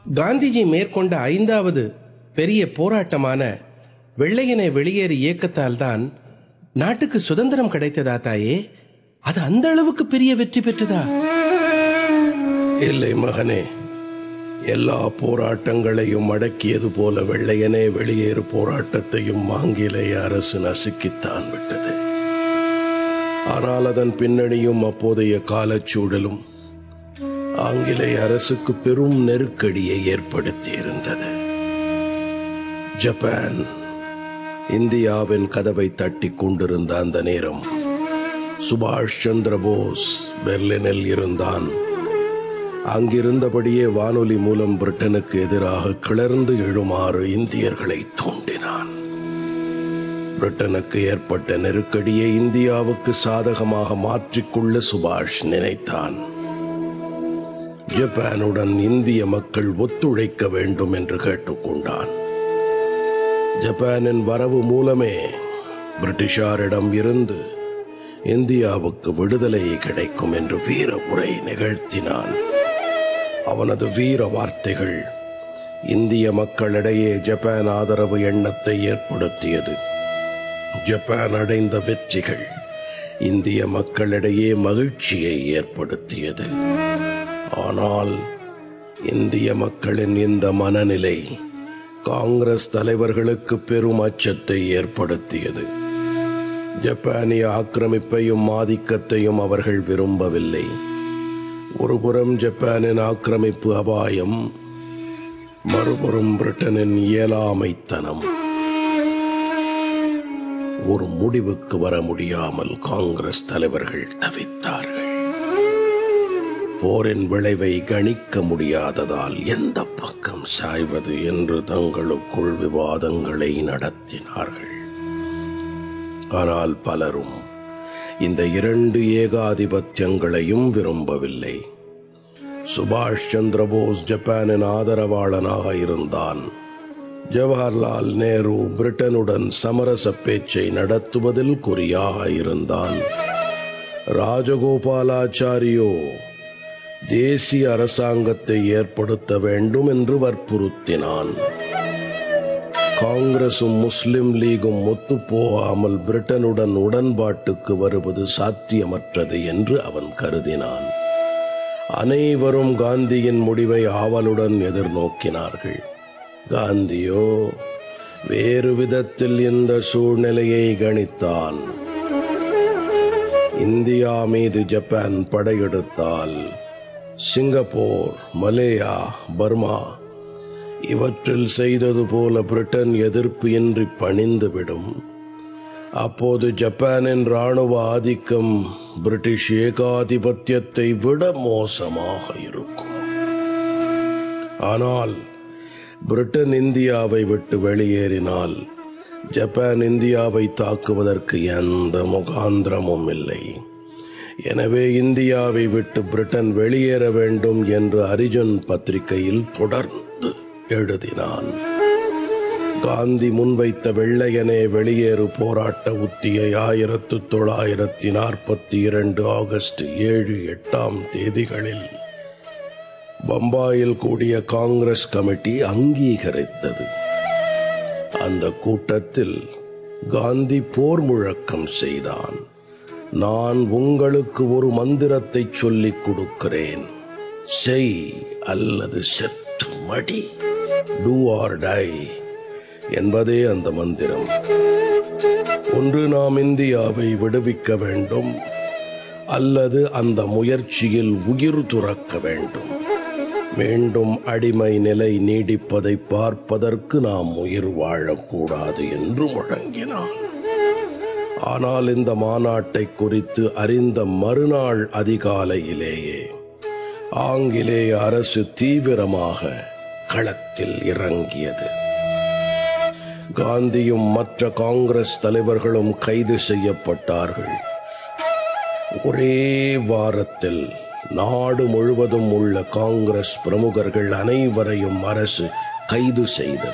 காந்திஜி மேற்கொண்ட ஐந்தாவது பெரிய போராட்டமான வெள்ளையனை வெளியேறு இயக்கத்தால் தான் நாட்டுக்கு சுதந்திரம் கிடைத்ததா தாயே அது அந்த அளவுக்கு பெரிய வெற்றி பெற்றதா இல்லை மகனே எல்லா போராட்டங்களையும் அடக்கியது போல வெள்ளையனே வெளியேறு போராட்டத்தையும் ஆங்கிலேய அரசு நசுக்கித்தான் விட்டது ஆனால் அதன் பின்னணியும் அப்போதைய காலச்சூழலும் ஆங்கிலேய அரசுக்கு பெரும் நெருக்கடியை ஏற்படுத்தி இருந்தது ஜப்பான் இந்தியாவின் கதவை தட்டி கொண்டிருந்த அந்த நேரம் சுபாஷ் சந்திர போஸ் பெர்லினில் இருந்தான் அங்கிருந்தபடியே வானொலி மூலம் பிரிட்டனுக்கு எதிராக கிளர்ந்து எழுமாறு இந்தியர்களை தூண்டினான் பிரிட்டனுக்கு ஏற்பட்ட நெருக்கடியை இந்தியாவுக்கு சாதகமாக மாற்றிக்கொள்ள சுபாஷ் நினைத்தான் ஜப்பானுடன் இந்திய மக்கள் ஒத்துழைக்க வேண்டும் என்று கேட்டுக்கொண்டான் ஜப்பானின் வரவு மூலமே பிரிட்டிஷாரிடம் இருந்து இந்தியாவுக்கு விடுதலை கிடைக்கும் என்று வீர உரை நிகழ்த்தினான் அவனது வீர வார்த்தைகள் இந்திய மக்களிடையே ஜப்பான் ஆதரவு எண்ணத்தை ஏற்படுத்தியது ஜப்பான் அடைந்த வெற்றிகள் இந்திய மக்களிடையே மகிழ்ச்சியை ஏற்படுத்தியது ஆனால் இந்திய மக்களின் இந்த மனநிலை காங்கிரஸ் தலைவர்களுக்கு பெரும் அச்சத்தை ஏற்படுத்தியது ஜப்பானிய ஆக்கிரமிப்பையும் ஆதிக்கத்தையும் அவர்கள் விரும்பவில்லை ஒருபுறம் ஜப்பானின் ஆக்கிரமிப்பு அபாயம் மறுபுறம் பிரிட்டனின் இயலாமைத்தனம் ஒரு முடிவுக்கு வர முடியாமல் காங்கிரஸ் தலைவர்கள் தவித்தார்கள் போரின் விளைவை கணிக்க முடியாததால் எந்த பக்கம் சாய்வது என்று தங்களுக்குள் விவாதங்களை நடத்தினார்கள் ஆனால் பலரும் இந்த இரண்டு ஏகாதிபத்தியங்களையும் விரும்பவில்லை சுபாஷ் சந்திர போஸ் ஜப்பானின் ஆதரவாளனாக இருந்தான் ஜவஹர்லால் நேரு பிரிட்டனுடன் சமரச பேச்சை நடத்துவதில் குறியாக இருந்தான் ராஜகோபாலாச்சாரியோ தேசிய அரசாங்கத்தை ஏற்படுத்த வேண்டும் என்று வற்புறுத்தினான் காங்கிரசும் முஸ்லிம் லீகும் ஒத்துப்போகாமல் பிரிட்டனுடன் உடன்பாட்டுக்கு வருவது சாத்தியமற்றது என்று அவன் கருதினான் அனைவரும் காந்தியின் முடிவை ஆவலுடன் எதிர்நோக்கினார்கள் காந்தியோ வேறு விதத்தில் இந்த சூழ்நிலையை கணித்தான் இந்தியா மீது ஜப்பான் படையெடுத்தால் சிங்கப்பூர் மலேயா பர்மா இவற்றில் செய்தது போல பிரிட்டன் எதிர்ப்பு இன்றி பணிந்துவிடும் அப்போது ஜப்பானின் ராணுவ ஆதிக்கம் பிரிட்டிஷ் ஏகாதிபத்தியத்தை விட மோசமாக இருக்கும் ஆனால் பிரிட்டன் இந்தியாவை விட்டு வெளியேறினால் ஜப்பான் இந்தியாவை தாக்குவதற்கு எந்த முகாந்திரமும் இல்லை எனவே இந்தியாவை விட்டு பிரிட்டன் வெளியேற வேண்டும் என்று அரிஜன் பத்திரிகையில் தொடர்ந்து எழுதினான் காந்தி முன்வைத்த வெள்ளையனே வெளியேறு போராட்ட உத்தியை ஆயிரத்து தொள்ளாயிரத்தி நாற்பத்தி இரண்டு ஆகஸ்ட் ஏழு எட்டாம் தேதிகளில் பம்பாயில் கூடிய காங்கிரஸ் கமிட்டி அங்கீகரித்தது அந்த கூட்டத்தில் காந்தி போர் முழக்கம் செய்தான் நான் உங்களுக்கு ஒரு மந்திரத்தை சொல்லிக் கொடுக்கிறேன் செய் அல்லது செத்து மடி டூ ஆர் டை என்பதே அந்த மந்திரம் ஒன்று நாம் இந்தியாவை விடுவிக்க வேண்டும் அல்லது அந்த முயற்சியில் உயிர் துறக்க வேண்டும் மீண்டும் அடிமை நிலை நீடிப்பதை பார்ப்பதற்கு நாம் உயிர் வாழக்கூடாது என்று முழங்கினான் ஆனால் இந்த மாநாட்டை குறித்து அறிந்த மறுநாள் அதிகாலையிலேயே ஆங்கிலேய அரசு தீவிரமாக களத்தில் இறங்கியது காந்தியும் மற்ற காங்கிரஸ் தலைவர்களும் கைது செய்யப்பட்டார்கள் ஒரே வாரத்தில் நாடு முழுவதும் உள்ள காங்கிரஸ் பிரமுகர்கள் அனைவரையும் அரசு கைது செய்தது